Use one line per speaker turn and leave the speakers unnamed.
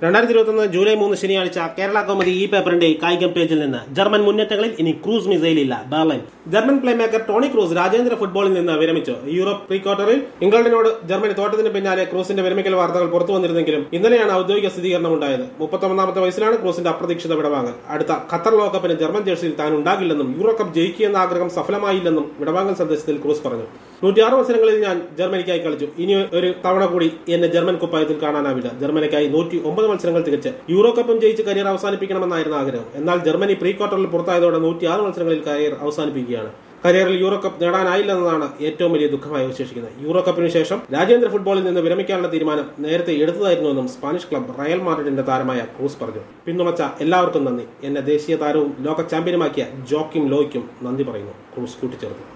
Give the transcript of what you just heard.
രണ്ടായിരത്തി ഇരുപത്തൊന്ന് ജൂലൈ മൂന്ന് ശനിയാഴ്ച കേരള കോമഡി ഈ പേപ്പറിന്റെ കായികം പേജിൽ നിന്ന് ജർമ്മൻ മുന്നേറ്റങ്ങളിൽ ഇനി ക്രൂസ് മിസൈൽ ഇല്ല Berlin German playmaker Toni Kroos രാജ്യാന്തര ഫുട്ബോളിൽ നിന്ന് വിരമിച്ചു യൂറോപ്പ് പ്രീ ക്വാർട്ടറിൽ ഇംഗ്ലണ്ടിനോട് ജർമ്മനി തോറ്റതിന് പിന്നാലെ ക്രൂസിന്റെ വിരമിക്കൽ വാർത്തകൾ പുറത്തു വന്നിരുന്നെങ്കിലും ഇന്നലെയാണ് ഔദ്യോഗിക സ്ഥിരീകരണം ഉണ്ടായത് മുപ്പത്തൊമ്പതാമത്തെ വയസ്സിലാണ് ക്രൂസിന്റെ അപ്രതീക്ഷിത വിടവാങ്ങൽ അടുത്ത ഖത്തർ ലോകകപ്പിന് ജർമ്മൻ ജേഴ്സിയിൽ താൻ ഉണ്ടാകില്ലെന്നും യൂറോ കപ്പ് ജയിക്കുകയെന്ന ആഗ്രഹം സഫലമായില്ലെന്നും വിടവാങ്ങൽ സന്ദേശത്തിൽ ക്രൂസ് പറഞ്ഞു നൂറ്റിയാറ് മത്സരങ്ങളിൽ ഞാൻ ജർമ്മനിക്കായി കളിച്ചു ഇനി ഒരു തവണ കൂടി എന്നെ ജർമ്മൻ കുപ്പായത്തിൽ കാണാനാവില്ല ജർമ്മനിക്കായി നൂറ്റി ഒമ്പത് മത്സരങ്ങൾ തികച്ച് യൂറോ കപ്പും ജയിച്ച് കരിയർ അവസാനിപ്പിക്കണമെന്നായിരുന്നു ആഗ്രഹം എന്നാൽ ജർമ്മനി പ്രീ ക്വാർട്ടറിൽ പുറത്തായതോടെ നൂറ്റിയാറ് മത്സരങ്ങളിൽ കരിയർ അവസാനിപ്പിക്കുകയാണ് കരിയറിൽ യൂറോ കപ്പ് നേടാനായില്ലെന്നതാണ് ഏറ്റവും വലിയ ദുഃഖമായി അവശേഷിക്കുന്നത് യൂറോ കപ്പിന് ശേഷം രാജ്യാന്തര ഫുട്ബോളിൽ നിന്ന് വിരമിക്കാനുള്ള തീരുമാനം നേരത്തെ എടുത്തതായിരുന്നുവെന്നും സ്പാനിഷ് ക്ലബ് റയൽ മാഡ്രിഡിന്റെ താരമായ ക്രൂസ് പറഞ്ഞു പിന്തുണച്ച എല്ലാവർക്കും നന്ദി എന്നെ ദേശീയ താരവും ലോക ചാമ്പ്യനുമാക്കിയ ജോക്കിം ലോയ്ക്കും നന്ദി പറയുന്നു ക്രൂസ് കൂട്ടിച്ചേർത്തു